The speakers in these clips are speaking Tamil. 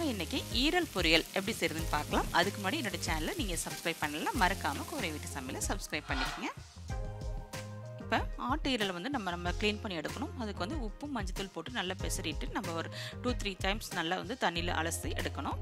இன்றைக்கி ஈரல் பொரியல் எப்படி செய்கிறதுன்னு பார்க்கலாம் அதுக்கு முன்னாடி என்னோட சேனலை நீங்கள் சப்ஸ்கிரைப் பண்ணலாம் மறக்காமல் குறை வீட்டு சமையலை சப்ஸ்கிரைப் பண்ணிக்கோங்க இப்போ ஆட்டு ஈரலை வந்து நம்ம நம்ம க்ளீன் பண்ணி எடுக்கணும் அதுக்கு வந்து உப்பும் மஞ்சத்தூள் போட்டு நல்லா பெசரிட்டு நம்ம ஒரு டூ த்ரீ டைம்ஸ் நல்லா வந்து தண்ணியில் அலசி எடுக்கணும்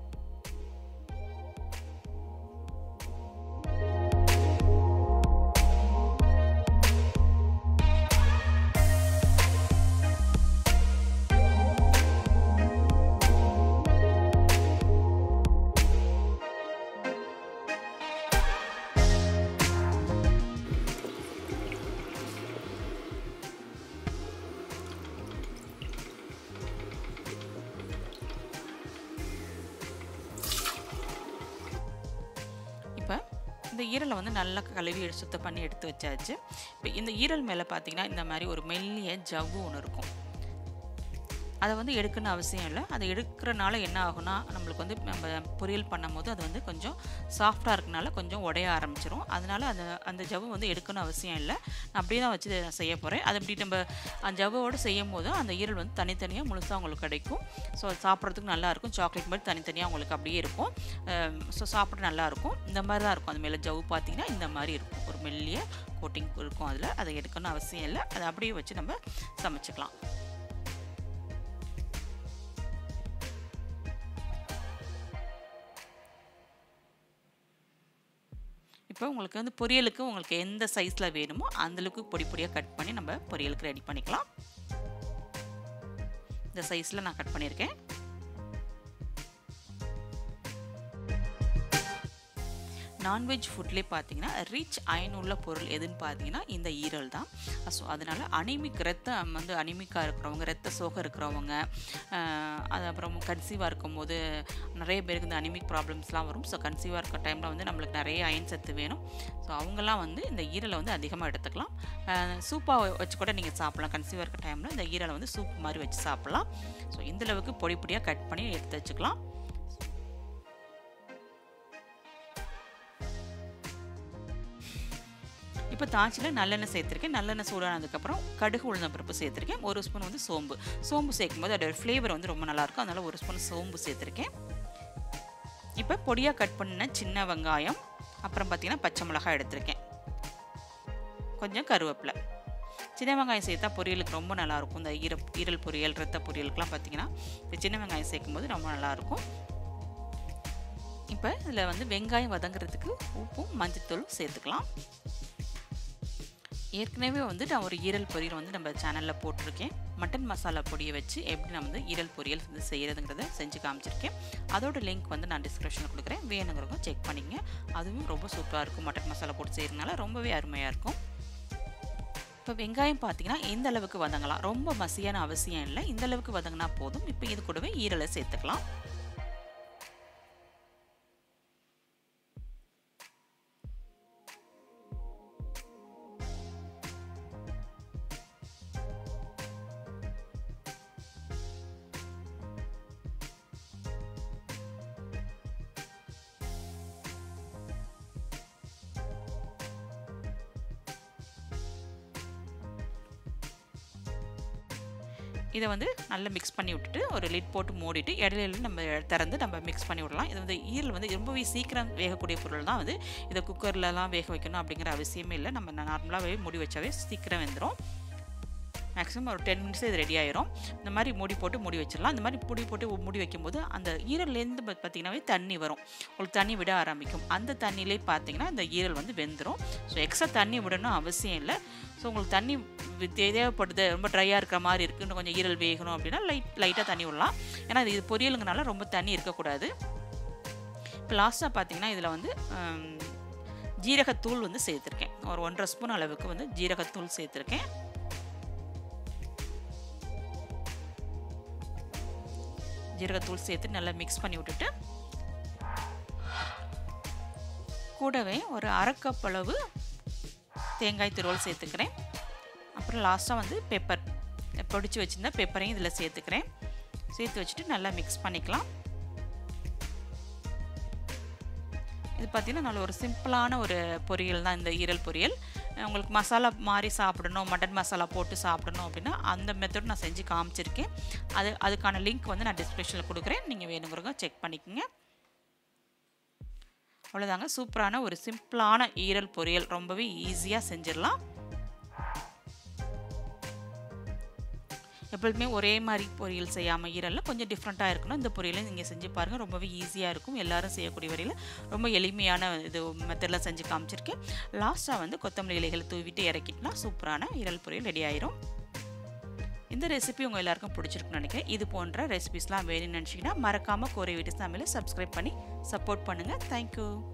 இப்போ இந்த ஈரலை வந்து நல்லா கழுவி எடுத்து சுத்தம் பண்ணி எடுத்து வச்சாச்சு இப்போ இந்த ஈரல் மேலே பார்த்தீங்கன்னா இந்த மாதிரி ஒரு மெல்லிய ஜவ்வு ஒன்று இருக்கும் அதை வந்து எடுக்கணும்னு அவசியம் இல்லை அதை எடுக்கிறனால என்ன ஆகும்னா நம்மளுக்கு வந்து நம்ம பொரியல் பண்ணும்போது அது வந்து கொஞ்சம் சாஃப்டாக இருக்கனால கொஞ்சம் உடைய ஆரம்பிச்சிரும் அதனால் அந்த அந்த ஜவ்வு வந்து எடுக்கணும் அவசியம் இல்லை நான் அப்படியே தான் வச்சு செய்ய போகிறேன் அது அப்படி நம்ம அந்த ஜவ்வோடு செய்யும் போது அந்த ஈரல் வந்து தனித்தனியாக முழுசாக உங்களுக்கு கிடைக்கும் ஸோ சாப்பிட்றதுக்கு நல்லாயிருக்கும் சாக்லேட் மாதிரி தனித்தனியாக உங்களுக்கு அப்படியே இருக்கும் ஸோ சாப்பிட நல்லாயிருக்கும் இந்த மாதிரி தான் இருக்கும் அந்த மேலே ஜவ்வு பார்த்தீங்கன்னா இந்த மாதிரி இருக்கும் ஒரு மெல்லிய கோட்டிங் இருக்கும் அதில் அதை எடுக்கணும் அவசியம் இல்லை அதை அப்படியே வச்சு நம்ம சமைச்சிக்கலாம் இப்போ உங்களுக்கு வந்து பொரியலுக்கு உங்களுக்கு எந்த சைஸில் வேணுமோ அந்தளவுக்கு பொடி பொடியாக கட் பண்ணி நம்ம பொரியலுக்கு ரெடி பண்ணிக்கலாம் இந்த சைஸில் நான் கட் பண்ணியிருக்கேன் நான்வெஜ் ஃபுட்லேயே பார்த்தீங்கன்னா ரிச் அயன் உள்ள பொருள் எதுன்னு பார்த்தீங்கன்னா இந்த ஈரல் தான் ஸோ அதனால் அனிமிக் ரத்தம் வந்து அனிமிக்காக இருக்கிறவங்க ரத்த சோகம் இருக்கிறவங்க அது அப்புறம் கன்சீவாக இருக்கும்போது நிறைய பேருக்கு இந்த அனிமிக் ப்ராப்ளம்ஸ்லாம் வரும் ஸோ கன்சீவாக இருக்க டைமில் வந்து நம்மளுக்கு நிறைய அயன் சத்து வேணும் ஸோ அவங்கெல்லாம் வந்து இந்த ஈரலை வந்து அதிகமாக எடுத்துக்கலாம் சூப்பாக வச்சு கூட நீங்கள் சாப்பிட்லாம் கன்சீவாக இருக்க டைமில் இந்த ஈரலை வந்து சூப் மாதிரி வச்சு சாப்பிட்லாம் ஸோ இந்தளவுக்கு பொடி பொடியாக கட் பண்ணி எடுத்து வச்சுக்கலாம் இப்போ தாச்சியில் நல்லெண்ணெய் சேர்த்துருக்கேன் நல்லெண்ணெய் சூடானதுக்கப்புறம் கடுகு உளுந்த பருப்பு சேர்த்துருக்கேன் ஒரு ஸ்பூன் வந்து சோம்பு சோம்பு சேர்க்கும் போது அதோட ஃப்ளேவர் வந்து ரொம்ப நல்லாயிருக்கும் அதனால் ஒரு ஸ்பூன் சோம்பு சேர்த்துருக்கேன் இப்போ பொடியாக கட் பண்ண சின்ன வெங்காயம் அப்புறம் பார்த்திங்கன்னா பச்சை மிளகாய் எடுத்திருக்கேன் கொஞ்சம் கருவேப்பிலை சின்ன வெங்காயம் சேர்த்தா பொரியலுக்கு ரொம்ப நல்லாயிருக்கும் இந்த ஈர ஈரல் பொரியல் ரத்த பொரியலுக்குலாம் பார்த்திங்கன்னா இந்த சின்ன வெங்காயம் சேர்க்கும்போது ரொம்ப நல்லாயிருக்கும் இப்போ இதில் வந்து வெங்காயம் வதங்குறதுக்கு உப்பும் மஞ்சத்தூளும் சேர்த்துக்கலாம் ஏற்கனவே வந்து நான் ஒரு ஈரல் பொரியல் வந்து நம்ம சேனலில் போட்டிருக்கேன் மட்டன் மசாலா பொடியை வச்சு எப்படி நான் வந்து ஈரல் பொரியல் வந்து செய்கிறதுங்கிறத செஞ்சு காமிச்சிருக்கேன் அதோட லிங்க் வந்து நான் டிஸ்கிரிப்ஷனில் கொடுக்குறேன் வேணுங்கிறவங்க செக் பண்ணிங்க அதுவும் ரொம்ப சூப்பராக இருக்கும் மட்டன் மசாலா போட்டு செய்கிறதுனால ரொம்பவே அருமையாக இருக்கும் இப்போ வெங்காயம் பார்த்தீங்கன்னா எந்த அளவுக்கு வதங்கலாம் ரொம்ப மசியான அவசியம் இல்லை இந்த அளவுக்கு வதங்கினா போதும் இப்போ இது கூடவே ஈரலை சேர்த்துக்கலாம் இதை வந்து நல்லா மிக்ஸ் பண்ணி விட்டுட்டு ஒரு லிட் போட்டு மூடிட்டு இடையில நம்ம திறந்து நம்ம மிக்ஸ் பண்ணி விடலாம் இது வந்து ஈரல் வந்து ரொம்பவே சீக்கிரம் வேகக்கூடிய பொருள் தான் வந்து இதை குக்கர்லலாம் வேக வைக்கணும் அப்படிங்கிற அவசியமே இல்லை நம்ம நார்மலாகவே மூடி வச்சாவே சீக்கிரம் வெந்துடும் மேக்ஸிமம் ஒரு டென் மினிட்ஸ் இது ரெடி ஆயிரும் இந்த மாதிரி மூடி போட்டு மூடி வச்சிடலாம் இந்த மாதிரி மூடி போட்டு மூடி வைக்கும்போது அந்த ஈரல்லேருந்து பார்த்தீங்கன்னாவே தண்ணி வரும் உங்களுக்கு தண்ணி விட ஆரம்பிக்கும் அந்த தண்ணியிலே பார்த்தீங்கன்னா இந்த ஈரல் வந்து வெந்துடும் ஸோ எக்ஸ்ட்ரா தண்ணி விடணும் அவசியம் இல்லை ஸோ உங்களுக்கு தண்ணி தேவைப்படுது ரொம்ப ட்ரையாக இருக்கிற மாதிரி இருக்குது இன்னும் கொஞ்சம் ஈரல் வேகணும் அப்படின்னா லைட் லைட்டாக தண்ணி விடலாம் ஏன்னா இது பொரியலுங்கனால ரொம்ப தண்ணி இருக்கக்கூடாது இப்போ லாஸ்ட்டாக பார்த்தீங்கன்னா இதில் வந்து ஜீரகத்தூள் வந்து சேர்த்துருக்கேன் ஒரு ஒன்றரை ஸ்பூன் அளவுக்கு வந்து ஜீரகத்தூள் சேர்த்துருக்கேன் ஜீரகத்தூள் சேர்த்து நல்லா மிக்ஸ் பண்ணி விட்டுட்டு கூடவே ஒரு அரை கப் அளவு தேங்காய் துருவல் சேர்த்துக்கிறேன் அப்புறம் லாஸ்ட்டாக வந்து பெப்பர் பொடிச்சு வச்சுருந்தா பெப்பரையும் இதில் சேர்த்துக்கிறேன் சேர்த்து வச்சுட்டு நல்லா மிக்ஸ் பண்ணிக்கலாம் இது பார்த்திங்கன்னா நல்ல ஒரு சிம்பிளான ஒரு பொரியல் தான் இந்த ஈரல் பொரியல் உங்களுக்கு மசாலா மாதிரி சாப்பிடணும் மட்டன் மசாலா போட்டு சாப்பிடணும் அப்படின்னா அந்த மெத்தட் நான் செஞ்சு காமிச்சிருக்கேன் அது அதுக்கான லிங்க் வந்து நான் டிஸ்கிரிப்ஷனில் கொடுக்குறேன் நீங்கள் வேணுங்கிறவங்க செக் பண்ணிக்கோங்க அவ்வளோதாங்க சூப்பரான ஒரு சிம்பிளான ஈரல் பொரியல் ரொம்பவே ஈஸியாக செஞ்சிடலாம் எப்பொழுதுமே ஒரே மாதிரி பொரியல் செய்யாமல் ஈரலில் கொஞ்சம் டிஃப்ரெண்ட்டாக இருக்கணும் இந்த பொரியலை நீங்கள் செஞ்சு பாருங்கள் ரொம்பவே ஈஸியாக இருக்கும் எல்லாரும் செய்யக்கூடிய வரையில் ரொம்ப எளிமையான இது மெத்தடில் செஞ்சு காமிச்சிருக்கேன் லாஸ்ட்டாக வந்து கொத்தமல்லி இலைகளை தூவிட்டு இறக்கிட்டுனா சூப்பரான ஈரல் பொரியல் ரெடி ஆயிரும் இந்த ரெசிபி உங்கள் எல்லாருக்கும் பிடிச்சிருக்குன்னு நினைக்கிறேன் இது போன்ற ரெசிபிஸ்லாம் வேணும்னு நினச்சிங்கன்னா மறக்காமல் கோரை வீட்டு சமையலை சப்ஸ்கிரைப் பண்ணி சப்போர்ட் பண்ணுங்கள் தேங்க்யூ